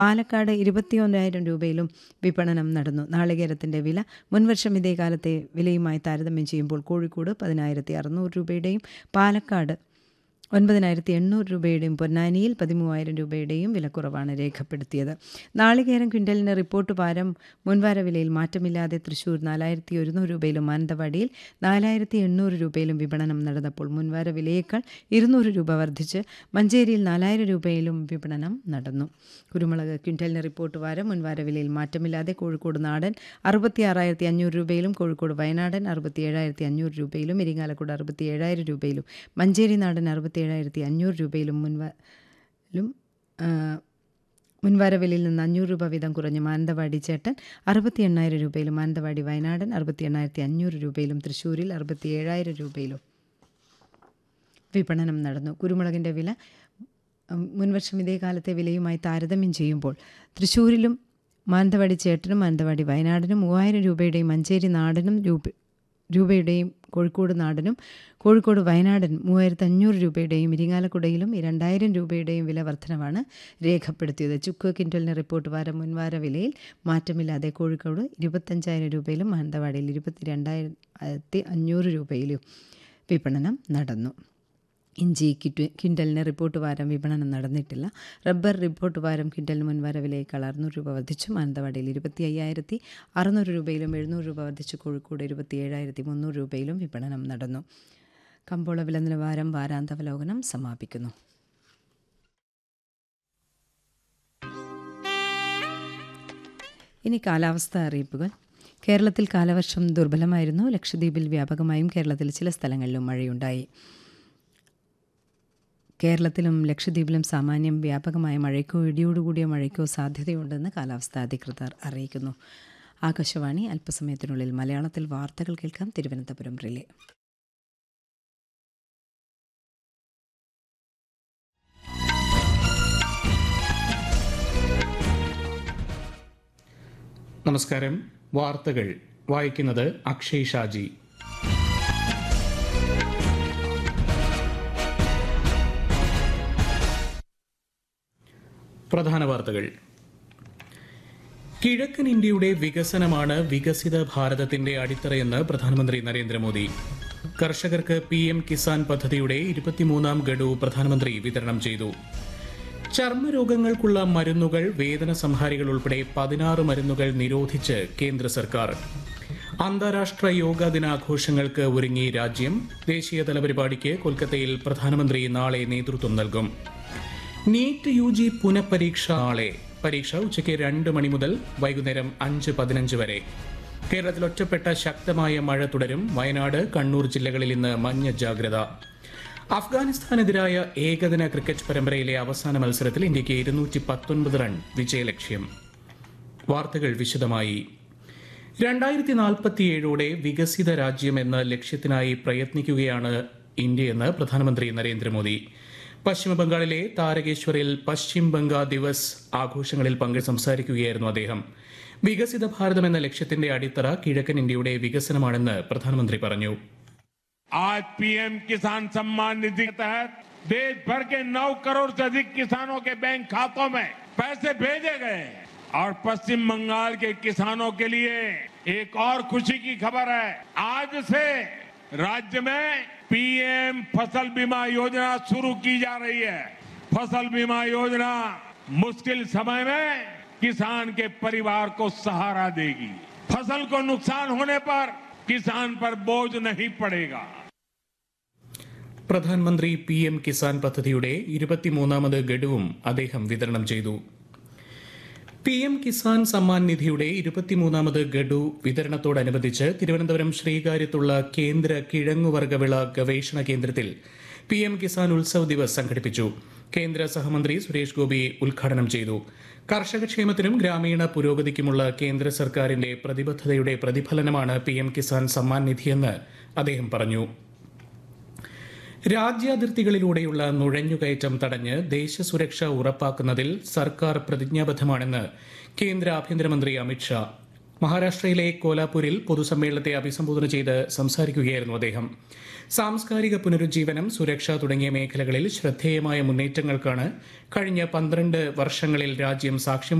പാലക്കാട് ഇരുപത്തിയൊന്നായിരം രൂപയിലും വിപണനം നടന്നു നാളികേരത്തിന്റെ വില മുൻവർഷം ഇതേ കാലത്തെ വിലയുമായി താരതമ്യം ചെയ്യുമ്പോൾ കോഴിക്കോട് പതിനായിരത്തി അറുന്നൂറ് രൂപയുടെയും പാലക്കാട് ഒൻപതിനായിരത്തി എണ്ണൂറ് രൂപയുടെയും പൊന്നാനിയിൽ പതിമൂവായിരം രൂപയുടെയും വിലക്കുറവാണ് രേഖപ്പെടുത്തിയത് നാളികേരം ക്വിൻ്റലിന് റിപ്പോർട്ട് ഭാരം മുൻവാര വിലയിൽ മാറ്റമില്ലാതെ തൃശൂർ നാലായിരത്തി ഒരുന്നൂറ് രൂപയിലും മാനന്തവാടിയിൽ നാലായിരത്തി എണ്ണൂറ് രൂപയിലും വിപണനം നടന്നപ്പോൾ മുൻവാര വിലയേക്കാൾ ഇരുന്നൂറ് രൂപ വർദ്ധിച്ച് മഞ്ചേരിയിൽ നാലായിരം രൂപയിലും വിപണനം നടന്നു കുരുമുളക് ക്വിൻ്റലിന് റിപ്പോർട്ട് ഭാരം മുൻവാര വിലയിൽ മാറ്റമില്ലാതെ കോഴിക്കോട് നാടൻ അറുപത്തി ആറായിരത്തി അഞ്ഞൂറ് രൂപയിലും കോഴിക്കോട് വയനാടൻ അറുപത്തി ഏഴായിരത്തി അഞ്ഞൂറ് രൂപയിലും ഇരിങ്ങാലക്കുട അറുപത്തി ഏഴായിരം രൂപയിലും മഞ്ചേരി നാടൻ അറുപത്തി ഏഴായിരത്തി അഞ്ഞൂറ് രൂപയിലും മുൻവാലും മുൻവാര വിലയിൽ നിന്ന് അഞ്ഞൂറ് രൂപ വീതം കുറഞ്ഞ് മാനന്തവാടി ചേട്ടൻ അറുപത്തി എണ്ണായിരം രൂപയിലും മാനന്തവാടി വയനാടൻ അറുപത്തി എണ്ണായിരത്തി അഞ്ഞൂറ് രൂപയിലും തൃശ്ശൂരിൽ അറുപത്തി ഏഴായിരം രൂപയിലും വിപണനം നടന്നു കുരുമുളകിൻ്റെ വില ഉം, മുൻവർഷം ഇതേ കാലത്തെ വിലയുമായി താരതമ്യം ചെയ്യുമ്പോൾ തൃശ്ശൂരിലും മാനന്തവാടി ചേട്ടനും മാനന്തവാടി വയനാടിനും മൂവായിരം രൂപയുടെയും മഞ്ചേരി നാടനും രൂപ രൂപയുടെയും കോഴിക്കോട് നാടനും കോഴിക്കോട് വയനാടൻ മൂവായിരത്തി അഞ്ഞൂറ് രൂപയുടെയും ഇരിങ്ങാലക്കുടയിലും രണ്ടായിരം രൂപയുടെയും വില വർധനവാണ് രേഖപ്പെടുത്തിയത് ചുക്ക് കിൻഡലിന് റിപ്പോർട്ട് വാരം മുൻവാര വിലയിൽ മാറ്റമില്ലാതെ കോഴിക്കോട് ഇരുപത്തഞ്ചായിരം രൂപയിലും മാനന്തവാടിയിൽ ഇരുപത്തി രണ്ടായിരത്തി അഞ്ഞൂറ് രൂപയിലും വിപണനം നടന്നു ഇഞ്ചി കിറ്റ് കിൻഡലിന് റിപ്പോർട്ട് വാരം വിപണനം നടന്നിട്ടില്ല റബ്ബർ റിപ്പോർട്ട് വാരം കിൻഡലിന് മുൻവാര വിലയേക്കാൾ അറുന്നൂറ് രൂപ വർദ്ധിച്ചു മാനന്തവാടിയിൽ ഇരുപത്തി അയ്യായിരത്തി അറുന്നൂറ് രൂപയിലും എഴുന്നൂറ് രൂപ വർദ്ധിച്ചു കോഴിക്കോട് ഇരുപത്തി ഏഴായിരത്തി മുന്നൂറ് രൂപയിലും വിപണനം നടന്നു കമ്പോള വില നിലവാരം വാരാന്തവലോകനം സമാപിക്കുന്നു ഇനി കാലാവസ്ഥ അറിയിപ്പുകൾ കേരളത്തിൽ കാലവർഷം ദുർബലമായിരുന്നു ലക്ഷദ്വീപിൽ വ്യാപകമായും കേരളത്തിൽ ചില സ്ഥലങ്ങളിലും മഴയുണ്ടായി കേരളത്തിലും ലക്ഷദ്വീപിലും സാമാന്യം വ്യാപകമായ മഴയ്ക്കോ ഇടിയോടുകൂടിയ മഴയ്ക്കോ സാധ്യതയുണ്ടെന്ന് കാലാവസ്ഥാ അധികൃതർ അറിയിക്കുന്നു ആകാശവാണി അല്പസമയത്തിനുള്ളിൽ മലയാളത്തിൽ വാർത്തകൾ കേൾക്കാം തിരുവനന്തപുരം റിലേ നമസ്കാരം വാർത്തകൾ വായിക്കുന്നത് അക്ഷയ് ഷാജി പ്രധാന വാർത്തകൾ കിഴക്കൻ ഇന്ത്യയുടെ വികസനമാണ് വികസിത ഭാരതത്തിന്റെ അടിത്തറയെന്ന് പ്രധാനമന്ത്രി നരേന്ദ്രമോദി കർഷകർക്ക് പി എം കിസാൻ പദ്ധതിയുടെ ഇരുപത്തിമൂന്നാം ഗഡു പ്രധാനമന്ത്രി വിതരണം ചെയ്തു ചർമ്മരോഗങ്ങൾക്കുള്ള മരുന്നുകൾ വേദന സംഹാരികൾ ഉൾപ്പെടെ പതിനാറ് മരുന്നുകൾ നിരോധിച്ച് കേന്ദ്ര സർക്കാർ അന്താരാഷ്ട്ര യോഗാ ദിനാഘോഷങ്ങൾക്ക് ഒരുങ്ങി രാജ്യം ദേശീയതല പരിപാടിക്ക് കൊൽക്കത്തയിൽ പ്രധാനമന്ത്രി നാളെ നേതൃത്വം നൽകും നീറ്റ് യു ജി പുനഃപരീക്ഷ നാളെ പരീക്ഷ ഉച്ചയ്ക്ക് രണ്ട് മണി മുതൽ വൈകുന്നേരം അഞ്ച് പതിനഞ്ച് വരെ കേരളത്തിൽ ഒറ്റപ്പെട്ട ശക്തമായ മഴ തുടരും വയനാട് കണ്ണൂർ ജില്ലകളിൽ ഇന്ന് മഞ്ഞ ജാഗ്രത അഫ്ഗാനിസ്ഥാനെതിരായ ഏകദിന ക്രിക്കറ്റ് പരമ്പരയിലെ അവസാന മത്സരത്തിൽ ഇന്ത്യക്ക് ഇരുന്നൂറ്റി പത്തൊൻപത് റൺ വിജയലക്ഷ്യം വാർത്തകൾ വിശദമായി രണ്ടായിരത്തി നാൽപ്പത്തിയേഴോടെ വികസിത രാജ്യം എന്ന ലക്ഷ്യത്തിനായി പ്രയത്നിക്കുകയാണ് ഇന്ത്യയെന്ന് പ്രധാനമന്ത്രി നരേന്ദ്രമോദി പശ്ചിമ ബംഗാളിലെ താരകേശ്വറിൽ പശ്ചിം ബംഗാ ദിവസ് ആഘോഷങ്ങളിൽ പങ്കെടുത്ത് സംസാരിക്കുകയായിരുന്നു അദ്ദേഹം വികസിത ഭാരതം എന്ന ലക്ഷ്യത്തിന്റെ അടിത്തറ കിഴക്കൻ ഇന്ത്യയുടെ വികസനമാണെന്ന് പ്രധാനമന്ത്രി പറഞ്ഞു आज पीएम किसान सम्मान निधि के तहत देश भर के 9 करोड़ से अधिक किसानों के बैंक खातों में पैसे भेजे गए हैं। और पश्चिम बंगाल के किसानों के लिए एक और खुशी की खबर है आज से राज्य में पीएम फसल बीमा योजना शुरू की जा रही है फसल बीमा योजना मुश्किल समय में किसान के परिवार को सहारा देगी फसल को नुकसान होने पर किसान पर बोझ नहीं पड़ेगा പ്രധാനമന്ത്രി പി എം കിസാൻ പദ്ധതിയുടെ ഇരുപത്തിമൂന്നാമത് ഗഡുവും അദ്ദേഹം വിതരണം ചെയ്തു പി എം കിസാൻ സമ്മാൻ നിധിയുടെ ഇരുപത്തിമൂന്നാമത് ഗഡു വിതരണത്തോടനുബന്ധിച്ച് തിരുവനന്തപുരം ശ്രീകാര്യത്തുള്ള കേന്ദ്ര കിഴങ്ങുവർഗവിള ഗവേഷണ കേന്ദ്രത്തിൽ പി എം കിസാൻ ഉത്സവ് ദിവസ് സംഘടിപ്പിച്ചു കേന്ദ്ര സഹമന്ത്രി സുരേഷ് ഗോപി ഉദ്ഘാടനം ചെയ്തു കർഷകക്ഷേമത്തിനും ഗ്രാമീണ പുരോഗതിക്കുമുള്ള കേന്ദ്ര സർക്കാരിന്റെ പ്രതിബദ്ധതയുടെ പ്രതിഫലനമാണ് പി എം കിസാൻ സമ്മാൻ നിധിയെന്ന് അദ്ദേഹം പറഞ്ഞു രാജ്യാതിർത്തികളിലൂടെയുള്ള നുഴഞ്ഞുകയറ്റം തടഞ്ഞ് ദേശസുരക്ഷ ഉറപ്പാക്കുന്നതിൽ സർക്കാർ പ്രതിജ്ഞാബദ്ധമാണെന്ന് കേന്ദ്ര ആഭ്യന്തരമന്ത്രി അമിത്ഷാ മഹാരാഷ്ട്രയിലെ കോലാപൂരിൽ പൊതുസമ്മേളനത്തെ അഭിസംബോധന ചെയ്ത് സംസാരിക്കുകയായിരുന്നു അദ്ദേഹം സാംസ്കാരിക പുനരുജ്ജീവനം സുരക്ഷ തുടങ്ങിയ മേഖലകളിൽ ശ്രദ്ധേയമായ മുന്നേറ്റങ്ങൾക്കാണ് കഴിഞ്ഞ പന്ത്രണ്ട് വർഷങ്ങളിൽ രാജ്യം സാക്ഷ്യം